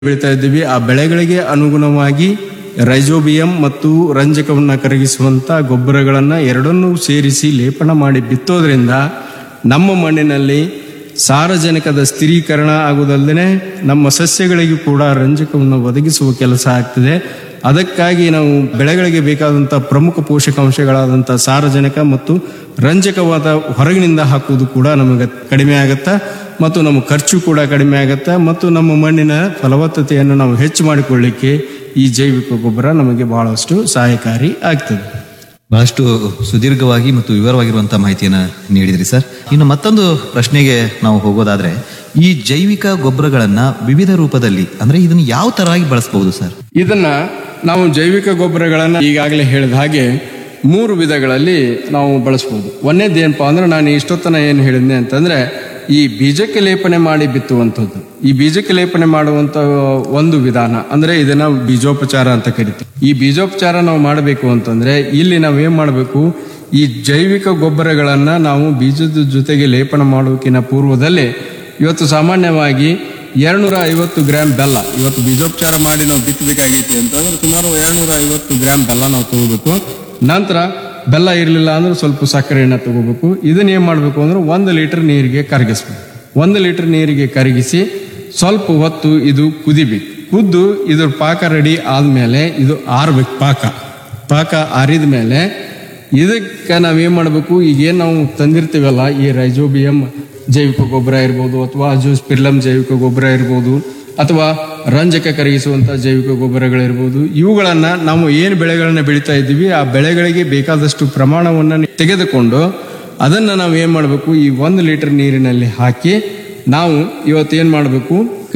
ಬೆಳೀತಾ ಇದ್ದೀವಿ ಆ ಬೆಳೆಗಳಿಗೆ ಅನುಗುಣವಾಗಿ ರೈಜೋಬಿಯಂ ಮತ್ತು ರಂಜಕವನ್ನು ಕರಗಿಸುವಂತ ಗೊಬ್ಬರಗಳನ್ನ ಎರಡನ್ನೂ ಸೇರಿಸಿ ಲೇಪನ ಮಾಡಿ ಬಿತ್ತೋದ್ರಿಂದ ನಮ್ಮ ಮಣ್ಣಿನಲ್ಲಿ ಸಾರಜನಕದ ಸ್ಥಿರೀಕರಣ ಆಗುವುದಲ್ಲದೆ ನಮ್ಮ ಸಸ್ಯಗಳಿಗೂ ಕೂಡ ರಂಜಕವನ್ನು ಒದಗಿಸುವ ಕೆಲಸ ಆಗ್ತದೆ ಅದಕ್ಕಾಗಿ ನಾವು ಬೆಳೆಗಳಿಗೆ ಬೇಕಾದಂಥ ಪ್ರಮುಖ ಪೋಷಕಾಂಶಗಳಾದಂಥ ಸಾರಜನಕ ಮತ್ತು ರಂಜಕವಾದ ಹೊರಗಿನಿಂದ ಹಾಕುವುದು ಕೂಡ ನಮಗೆ ಕಡಿಮೆ ಆಗುತ್ತಾ ಮತ್ತು ನಮ್ಮ ಖರ್ಚು ಕೂಡ ಕಡಿಮೆ ಆಗುತ್ತಾ ಮತ್ತು ನಮ್ಮ ಮಣ್ಣಿನ ಫಲವತ್ತತೆಯನ್ನು ನಾವು ಹೆಚ್ಚು ಮಾಡಿಕೊಳ್ಳಿಕ್ಕೆ ಈ ಜೈವಿಕ ಗೊಬ್ಬರ ನಮಗೆ ಬಹಳಷ್ಟು ಸಹಾಯಕಾರಿ ಆಗ್ತದೆ ಬಹಳಷ್ಟು ಸುದೀರ್ಘವಾಗಿ ಮತ್ತು ವಿವರವಾಗಿರುವಂತಹ ಮಾಹಿತಿಯನ್ನ ನೀಡಿದ್ರಿ ಸರ್ ಇನ್ನು ಮತ್ತೊಂದು ಪ್ರಶ್ನೆಗೆ ನಾವು ಹೋಗೋದಾದ್ರೆ ಈ ಜೈವಿಕ ಗೊಬ್ಬರಗಳನ್ನ ವಿವಿಧ ರೂಪದಲ್ಲಿ ಅಂದ್ರೆ ಇದನ್ನ ಯಾವ ತರವಾಗಿ ಬಳಸಬಹುದು ಸರ್ ಇದನ್ನ ನಾವು ಜೈವಿಕ ಗೊಬ್ಬರಗಳನ್ನ ಈಗಾಗಲೇ ಹೇಳಿದ ಹಾಗೆ ಮೂರು ವಿಧಗಳಲ್ಲಿ ನಾವು ಬಳಸ್ಬೋದು ಒಂದೇದು ಏನಪ್ಪಾ ಅಂದ್ರೆ ನಾನು ಇಷ್ಟೊತ್ತನ ಏನು ಹೇಳಿದ್ನೆ ಅಂತಂದ್ರೆ ಈ ಬೀಜಕ್ಕೆ ಲೇಪನೆ ಮಾಡಿ ಬಿತ್ತುವಂಥದ್ದು ಈ ಬೀಜಕ್ಕೆ ಲೇಪನೆ ಮಾಡುವಂತ ಒಂದು ವಿಧಾನ ಅಂದ್ರೆ ಇದನ್ನ ಬೀಜೋಪಚಾರ ಅಂತ ಕರಿತೀವಿ ಈ ಬೀಜೋಪಚಾರ ನಾವು ಮಾಡಬೇಕು ಅಂತಂದ್ರೆ ಇಲ್ಲಿ ನಾವು ಏನ್ ಮಾಡಬೇಕು ಈ ಜೈವಿಕ ಗೊಬ್ಬರಗಳನ್ನ ನಾವು ಬೀಜದ ಜೊತೆಗೆ ಲೇಪನ ಮಾಡೋಕಿನ ಪೂರ್ವದಲ್ಲಿ ಇವತ್ತು ಸಾಮಾನ್ಯವಾಗಿ ಎರಡ್ನೂರ ಐವತ್ತು ಗ್ರಾಮ್ ಬೆಲ್ಲ ಇವತ್ತು ಬೀಜೋಪಚಾರ ಮಾಡಿ ನಾವು ಬಿತ್ತಬೇಕಾಗೈತಿ ಅಂತಂದ್ರೆ ಸುಮಾರು ಎರಡ್ನೂರ ಐವತ್ತು ಗ್ರಾಮ್ ಬೆಲ್ಲ ನಾವು ತಗೋಬೇಕು ನಂತರ ಬೆಲ್ಲ ಇರಲಿಲ್ಲ ಅಂದ್ರೆ ಸ್ವಲ್ಪ ಸಕ್ಕರೆಯನ್ನು ತಗೋಬೇಕು ಇದನ್ನ ಏನ್ ಮಾಡಬೇಕು ಅಂದ್ರೆ ಒಂದು ಲೀಟರ್ ನೀರಿಗೆ ಕರಗಿಸ್ಬೇಕು ಒಂದು ಲೀಟರ್ ನೀರಿಗೆ ಕರಗಿಸಿ ಸ್ವಲ್ಪ ಹೊತ್ತು ಇದು ಕುದಿಬೇಕು ಕುದ್ದು ಇದ್ರ ಪಾಕ ರೆಡಿ ಆದ್ಮೇಲೆ ಇದು ಆರ್ಬೇಕು ಪಾಕ ಪಾಕ ಆರಿದ ಮೇಲೆ ಇದಕ್ಕೆ ನಾವೇನ್ ಮಾಡಬೇಕು ಈಗೇನು ನಾವು ತಂದಿರ್ತೀವಲ್ಲ ಈ ರೈಜೋಬಿಯಂ ಜೈವಿಕ ಗೊಬ್ಬರ ಇರ್ಬೋದು ಅಥವಾ ಅಜೋಸ್ಪಿರ್ಲಮ್ ಜೈವಿಕ ಗೊಬ್ಬರ ಇರ್ಬೋದು ಅಥವಾ ರಂಜಕ ಕರಗಿಸುವಂತ ಜೈವಿಕ ಗೊಬ್ಬರಗಳಿರ್ಬೋದು ಇವುಗಳನ್ನ ನಾವು ಏನು ಬೆಳೆಗಳನ್ನ ಬೆಳೀತಾ ಇದ್ದೀವಿ ಆ ಬೆಳೆಗಳಿಗೆ ಬೇಕಾದಷ್ಟು ಪ್ರಮಾಣವನ್ನು ತೆಗೆದುಕೊಂಡು ಅದನ್ನ ನಾವು ಏನ್ ಮಾಡಬೇಕು ಈ ಒಂದು ಲೀಟರ್ ನೀರಿನಲ್ಲಿ ಹಾಕಿ ನಾವು ಇವತ್ತು ಏನ್ ಮಾಡಬೇಕು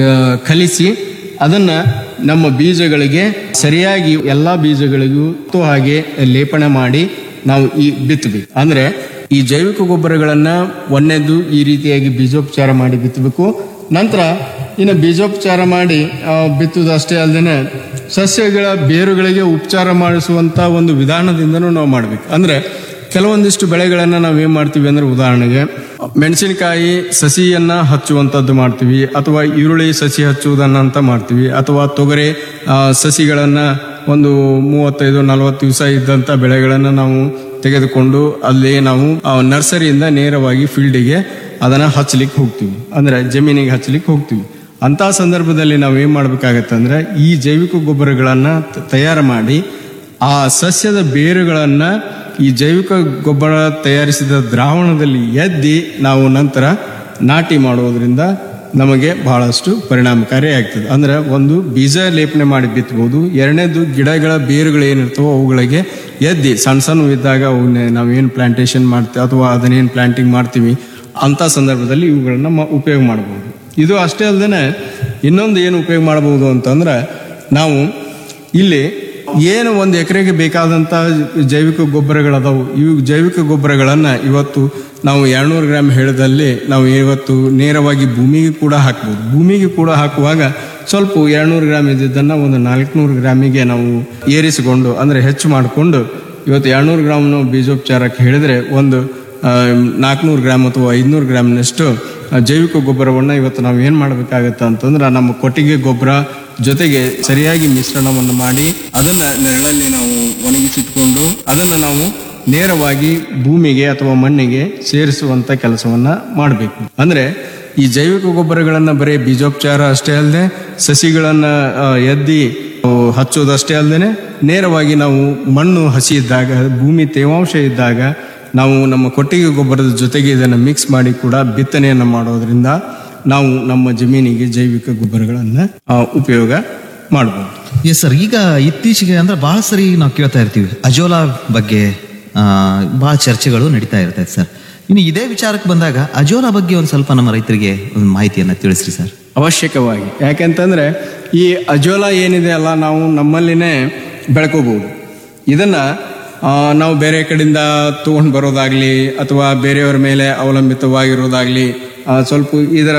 ಕಲಿಸಿ ಅದನ್ನ ನಮ್ಮ ಬೀಜಗಳಿಗೆ ಸರಿಯಾಗಿ ಎಲ್ಲಾ ಬೀಜಗಳಿಗೂ ತು ಹಾಗೆ ಲೇಪನ ಮಾಡಿ ನಾವು ಈ ಬಿತ್ತಬೇಕು ಅಂದ್ರೆ ಈ ಜೈವಿಕ ಗೊಬ್ಬರಗಳನ್ನ ಒಂದನೇದು ಈ ರೀತಿಯಾಗಿ ಬೀಜೋಪಚಾರ ಮಾಡಿ ಬಿತ್ತಬೇಕು ನಂತರ ಇನ್ನು ಬೀಜೋಪಚಾರ ಮಾಡಿ ಆ, ಬಿತ್ತುವುದು ಅಷ್ಟೇ ಅಲ್ಲದೆ ಸಸ್ಯಗಳ ಬೇರುಗಳಿಗೆ ಉಪಚಾರ ಮಾಡಿಸುವಂತ ಒಂದು ವಿಧಾನದಿಂದನೂ ನಾವು ಮಾಡ್ಬೇಕು ಅಂದ್ರೆ ಕೆಲವೊಂದಿಷ್ಟು ಬೆಳೆಗಳನ್ನ ನಾವು ಏನ್ ಮಾಡ್ತೀವಿ ಅಂದ್ರೆ ಉದಾಹರಣೆಗೆ ಮೆಣಸಿನಕಾಯಿ ಸಸಿಯನ್ನ ಹಚ್ಚುವಂತದ್ದು ಮಾಡ್ತೀವಿ ಅಥವಾ ಈರುಳ್ಳಿ ಸಸಿ ಹಚ್ಚುವುದನ್ನ ಅಂತ ಮಾಡ್ತೀವಿ ಅಥವಾ ತೊಗರೆ ಆ, ಸಸಿಗಳನ್ನ ಒಂದು ಮೂವತ್ತೈದು ನಲವತ್ತು ದಿವಸ ಇದ್ದಂತ ಬೆಳೆಗಳನ್ನ ನಾವು ತೆಗೆದುಕೊಂಡು ಅಲ್ಲಿ ನಾವು ಆ, ನರ್ಸರಿಯಿಂದ ನೇರವಾಗಿ ಫೀಲ್ಡಿಗೆ ಅದನ್ನ ಹಚ್ಚಲಿಕ್ಕೆ ಹೋಗ್ತೀವಿ ಅಂದ್ರೆ ಜಮೀನಿಗೆ ಹಚ್ಚಲಿಕ್ಕೆ ಹೋಗ್ತೀವಿ ಅಂತ ಸಂದರ್ಭದಲ್ಲಿ ನಾವು ಏನ್ ಮಾಡ್ಬೇಕಾಗತ್ತೆ ಅಂದ್ರೆ ಈ ಜೈವಿಕ ಗೊಬ್ಬರಗಳನ್ನ ತ- ತಯಾರು ಮಾಡಿ ಆ ಸಸ್ಯದ ಬೇರುಗಳನ್ನ ಈ ಜೈವಿಕ ಗೊಬ್ಬರ ತಯಾರಿಸಿದ ದ್ರಾವಣದಲ್ಲಿ ಎದ್ದಿ ನಾವು ನಂತರ ನಾಟಿ ಮಾಡುವುದರಿಂದ ನಮಗೆ ಬಹಳಷ್ಟು ಪರಿಣಾಮಕಾರಿ ಆಗ್ತದೆ ಅಂದ್ರೆ ಒಂದು ಬೀಜ ಲೇಪನೆ ಮಾಡಿ ಬಿತ್ತಬಹುದು ಎರಡನೇದು ಗಿಡಗಳ ಬೇರುಗಳು ಏನಿರ್ತವೋ ಅವುಗಳಿಗೆ ಎದ್ದಿ ಸಣ್ಣ ಸಣ್ಣ ಇದ್ದಾಗ ಅವನ್ನ ನಾವೇನು ಪ್ಲಾಂಟೇಶನ್ ಮಾಡ್ತೀವಿ ಅಥವಾ ಅದನ್ನೇನು ಪ್ಲಾಂಟಿಂಗ್ ಮಾಡ್ತೀವಿ ಅಂತ ಸಂದರ್ಭದಲ್ಲಿ ಇವುಗಳನ್ನ ಮ- ಉಪಯೋಗ ಮಾಡಬಹುದು ಇದು ಅಷ್ಟೇ ಅಲ್ಲದೆ ಇನ್ನೊಂದು ಏನು ಉಪಯೋಗ ಮಾಡಬಹುದು ಅಂತಂದ್ರೆ ನಾವು ಇಲ್ಲಿ ಏನು ಒಂದು ಎಕರೆಗೆ ಬೇಕಾದಂತ ಜೈವಿಕ ಗೊಬ್ಬರಗಳದಾವು ಇವು ಜೈವಿಕ ಗೊಬ್ಬರಗಳನ್ನ ಇವತ್ತು ನಾವು ಎರಡ್ನೂರು ಗ್ರಾಮ್ ಹೇಳಿದಲ್ಲಿ ನಾವು ಇವತ್ತು ನೇರವಾಗಿ ಭೂಮಿಗೆ ಕೂಡ ಹಾಕ್ಬೋದು ಭೂಮಿಗೆ ಕೂಡ ಹಾಕುವಾಗ ಸ್ವಲ್ಪ ಎರಡ್ನೂರು ಗ್ರಾಮ್ ಇದ್ದಿದ್ದನ್ನ ಒಂದು ನಾಲ್ಕುನೂರು ಗ್ರಾಮಿಗೆ ನಾವು ಏರಿಸಿಕೊಂಡು ಅಂದ್ರೆ ಹೆಚ್ಚು ಮಾಡಿಕೊಂಡು ಇವತ್ತು ಎರಡ್ನೂರು ಗ್ರಾಮ್ ನಾವು ಬೀಜೋಪಚಾರಕ್ಕೆ ಹೇಳಿದ್ರೆ ಒಂದು ನಾಲ್ಕುನೂರು ಗ್ರಾಮ್ ಅಥವಾ ಐದುನೂರು ಗ್ರಾಮ್ನಷ್ಟು ಆ, ಜೈವಿಕ ಗೊಬ್ಬರವನ್ನ ಇವತ್ತು ನಾವು ಏನ್ ಮಾಡಬೇಕಾಗತ್ತೆ ಅಂತಂದ್ರೆ ನಮ್ಮ ಕೊಟ್ಟಿಗೆ ಗೊಬ್ಬರ ಜೊತೆಗೆ ಸರಿಯಾಗಿ ಮಿಶ್ರಣವನ್ನು ಮಾಡಿ ಅದನ್ನ ನೆರಳಲ್ಲಿ ನಾವು ಒಣಗಿಸಿಟ್ಕೊಂಡು ಅದನ್ನ ನಾವು ನೇರವಾಗಿ ಭೂಮಿಗೆ ಅಥವಾ ಮಣ್ಣಿಗೆ ಸೇರಿಸುವಂತ ಕೆಲಸವನ್ನ ಮಾಡಬೇಕು ಅಂದ್ರೆ ಈ ಜೈವಿಕ ಗೊಬ್ಬರಗಳನ್ನ ಬರೀ ಬೀಜೋಪಚಾರ ಅಷ್ಟೇ ಅಲ್ಲದೆ ಸಸಿಗಳನ್ನ ಆ, ಎದ್ದಿ ಆ, ಹಚ್ಚೋದಷ್ಟೇ ಅಲ್ಲದೆ ನೇರವಾಗಿ ನಾವು ಮಣ್ಣು ಹಸಿ ಇದ್ದಾಗ ಭೂಮಿ ತೇವಾಂಶ ಇದ್ದಾಗ ನಾವು ನಮ್ಮ ಕೊಟ್ಟಿಗೆ ಗೊಬ್ಬರದ ಜೊತೆಗೆ ಇದನ್ನು ಮಿಕ್ಸ್ ಮಾಡಿ ಕೂಡ ಬಿತ್ತನೆಯನ್ನು ಮಾಡೋದ್ರಿಂದ ನಾವು ನಮ್ಮ ಜಮೀನಿಗೆ ಜೈವಿಕ ಗೊಬ್ಬರಗಳನ್ನ ಆ, ಉಪಯೋಗ ಮಾಡಬಹುದು ಎಸ್ ಸರ್ ಈಗ ಇತ್ತೀಚೆಗೆ ಅಂದ್ರೆ ಬಹಳ ಸರಿ ನಾವು ಕೇಳ್ತಾ ಇರ್ತೀವಿ ಅಜೋಲಾ ಬಗ್ಗೆ ಆ, ಬಹಳ ಚರ್ಚೆಗಳು ನಡೀತಾ ಇರ್ತೈತೆ ಸರ್ ಇನ್ನು ಇದೇ ವಿಚಾರಕ್ಕೆ ಬಂದಾಗ ಅಜೋಲಾ ಬಗ್ಗೆ ಒಂದು ಸ್ವಲ್ಪ ನಮ್ಮ ರೈತರಿಗೆ ಒಂದು ಮಾಹಿತಿಯನ್ನ ತಿಳಿಸ್ರಿ ಸರ್ ಅವಶ್ಯಕವಾಗಿ ಯಾಕೆಂತಂದ್ರೆ ಈ ಅಜೋಲಾ ಏನಿದೆ ಅಲ್ಲ ನಾವು ನಮ್ಮಲ್ಲಿನೇ ಬೆಳ್ಕೋಬಹುದು ಇದನ್ನ ಆ, ನಾವು ಬೇರೆ ಕಡೆಯಿಂದ ತಗೊಂಡು ಬರೋದಾಗ್ಲಿ ಅಥವಾ ಬೇರೆಯವರ ಮೇಲೆ ಅವಲಂಬಿತವಾಗಿರೋದಾಗ್ಲಿ ಆ, ಸ್ವಲ್ಪ ಇದರ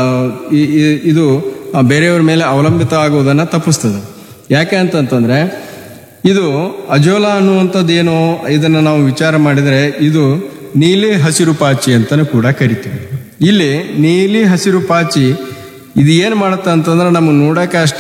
ಈ- ಈ- ಇದು ಆ, ಬೇರೆಯವರ ಮೇಲೆ ಅವಲಂಬಿತ ಆಗುವುದನ್ನ ತಪ್ಪಿಸ್ತದೆ ಯಾಕೆ ಅಂತಂತಂದ್ರೆ ಇದು ಅಜೋಲಾ ಅನ್ನುವಂಥದ್ದು ಏನು ಇದನ್ನ ನಾವು ವಿಚಾರ ಮಾಡಿದ್ರೆ ಇದು ನೀಲಿ ಹಸಿರು ಪಾಚಿ ಅಂತಾನು ಕೂಡ ಕರಿತೀವಿ ಇಲ್ಲಿ ನೀಲಿ ಹಸಿರು ಪಾಚಿ ಇದು ಏನು ಮಾಡುತ್ತೆ ಅಂತಂದ್ರೆ ನಮಗೆ ನೋಡಕ್ಕೆ ಅಷ್ಟೇ